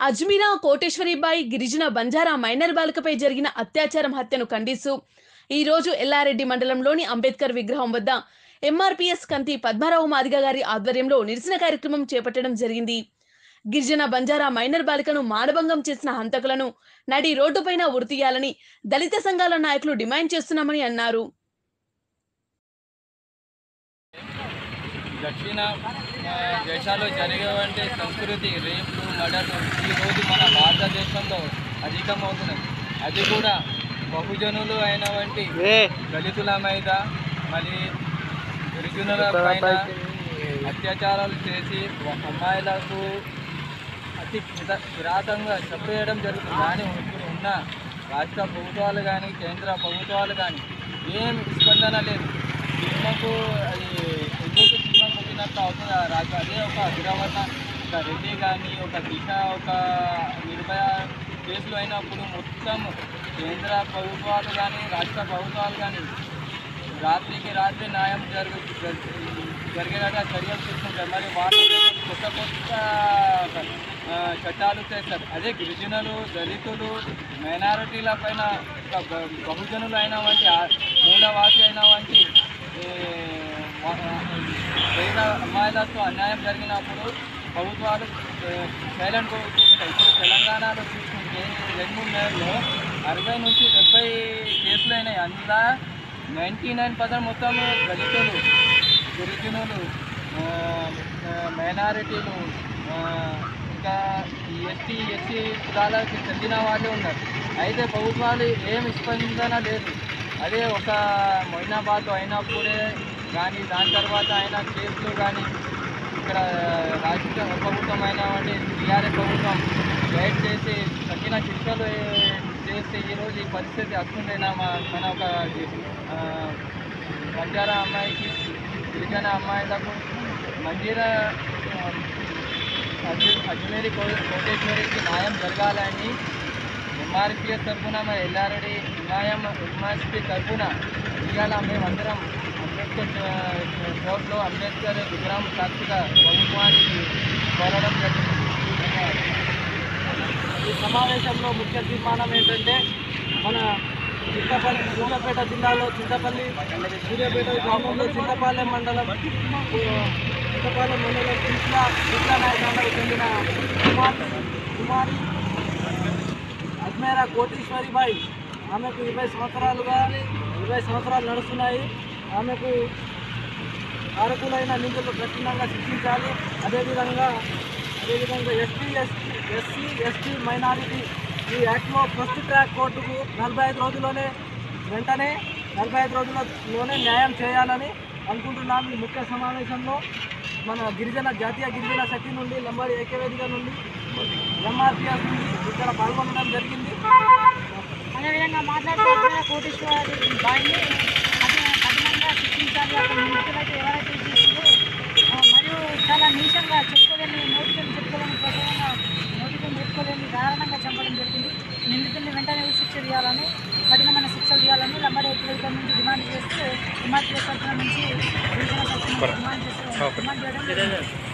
అజ్మీరా కోటేశ్వరిబాయి గిరిజన బంజారా మైనర్ బాలికపై జరిగిన అత్యాచారం హత్యను ఖండిస్తూ ఈ రోజు ఎల్లారెడ్డి మండలంలోని అంబేద్కర్ విగ్రహం వద్ద ఎంఆర్పీఎస్ కంతి పద్మారావు మాదిగ గారి ఆధ్వర్యంలో నిరసన కార్యక్రమం చేపట్టడం జరిగింది గిరిజన బంజారా మైనర్ బాలికను మానభంగం చేసిన హంతకులను నడి రోడ్డుపైన ఉరితీయాలని దళిత సంఘాల నాయకులు డిమాండ్ చేస్తున్నామని అన్నారు దక్షిణ ఆ, దేశాల్లో జరిగేవంటి సంస్కృతి రేపులు మర్డర్లు ఈరోజు మన భారతదేశంలో అధికమవుతున్నది అది కూడా బహుజనులు అయిన వంటి దళితుల మీద మరి గిరిజనుల పైన అత్యాచారాలు చేసి అమ్మాయిలకు అతి కిర- కిరాతంగా చంపేయడం జరుగుతుంది కానీ ఇప్పుడు ఉన్న రాష్ట్ర ప్రభుత్వాలు కానీ కేంద్ర ప్రభుత్వాలు కానీ ఏం స్పందన లేదు సినిమాకు అది ఎందుకు సినిమా పుట్టినట్టు అవుతుంది ఆ రాజు అదే ఒక అగ్రవర్ణ ఒక రెడ్డి కానీ ఒక దిశ ఒక నిర్భయ కేసులు అయినప్పుడు మొత్తం కేంద్ర ప్రభుత్వాలు కానీ రాష్ట్ర ప్రభుత్వాలు కానీ రాత్రికి రాత్రి న్యాయం జరుగు జరు- జరిగేలాగా చర్యలు తీసుకుంటారు మరి వాళ్ళు కొత్త కొత్త ఆ, చట్టాలు చేస్తారు అదే గిరిజనులు దళితులు మైనారిటీల పైన ఒక బ- బహుజనులు అయిన వంటి ఆ- మూలవాసి అయిన వంటి ఈ, వా- పేద అమ్మాయిలతో అన్యాయం జరిగినప్పుడు ప్రభుత్వాలు సైలెంట్ కూర్చుంటాయి ఇప్పుడు తెలంగాణలో చూసుకుంటే రెండు మూడు నెలల్లో అరవై నుంచి డెబ్బై కేసులు అయినాయి అందులో నైంటీ నైన్ పర్సెంట్ మొత్తం దళితులు గిరిజనులు ఆ, ఆ, మైనారిటీలు ఆ, ఇంకా ఎస్టీ ఎస్సీ కులాలకు చెందిన వాళ్ళే ఉన్నారు అయితే ప్రభుత్వాలు ఏం స్పందన లేదు అదే ఒక మొయినాబాద్ అయినప్పుడే కానీ దాని తర్వాత అయిన కేసులు కానీ ఇక్కడ రాష్ట్ర ప్రభుత్వం అయిన వంటి టీఆర్ఎస్ ప్రభుత్వం గైడ్ చేసి తగిన శిక్షలు చేసి ఈరోజు ఈ పరిస్థితి వస్తుందైనా మా మన ఒక ఆ, బంజారా అమ్మాయికి గిరిజన అమ్మాయిలకు మంజీరా ఆ, అజ్మీ అజ్మీరి కో కోటేశ్వరికి న్యాయం జరగాలని ఎంఆర్పిఎస్ తరఫున మా ఎల్లారెడ్డి న్యాయం ఎంఆర్పి తరఫున ఇవాళ మేమందరం అంబేద్కర్ కోర్టులో అంబేద్కర్ విగ్రహం సాక్షిగా ప్రభుత్వానికి కోరడం జరిగింది ధన్యవాదాలు. ఈ సమావేశంలో ముఖ్య తీర్మానం ఏంటంటే మన చింతపల్లి సూర్యాపేట జిల్లాలో చింతపల్లి సూర్యాపేట గ్రామంలో చింతపాలెం మండలం చింతపాలెం మండలం కృష్ణ కృష్ణానాయకండకు చెందిన కుమారి కుమారి అజ్మేరా కోటీశ్వరిబాయి ఆమెకు ఇరవై సంవత్సరాలుగా ఇరవై సంవత్సరాలు నడుస్తున్నాయి ఆమెకు అర్హులైన నిందితులు కఠినంగా శిక్షించాలి అదేవిధంగా అదేవిధంగా ST ST SC ST minority ఈ యాక్ట్లో ఫస్ట్ ట్రాక్ కోర్టుకు నలభై ఐదు రోజుల్లోనే వెంటనే నలభై ఐదు రోజుల్లోనే న్యాయం చేయాలని అనుకుంటున్నాం ఈ ముఖ్య సమావేశంలో మన గిరిజన జాతీయ గిరిజన శక్తి నుండి లంబాడి ఏకవేదిక నుండి ఎంఆర్పిఎస్ నుండి ఇక్కడ పాల్గొనడం జరిగింది అదేవిధంగా మాట్లాడుతూ కోటేశ్వరి బాయిని అది కఠినంగా శిక్షించాలి అక్కడ నిందితులైతే ఎవరైతే చేసిందో ఆ, మరియు చాలా నీచంగా చెప్పుకోలేని నోటికొని చెప్పుకోలేని ప్రకారంగా నోటికొని చెప్పుకోలేని దారుణంగా చంపడం జరిగింది నిందితుల్ని వెంటనే శిక్ష తీయాలని కఠినమైన శిక్షలు తీయాలని లంబడి ఎక్కడ నుంచి డిమాండ్ చేస్తూ హిమాచల్ తరఫున నుంచి గిరిజన తరఫున డిమాండ్ చేస్తూ డిమాండ్ చేయడం జరిగింది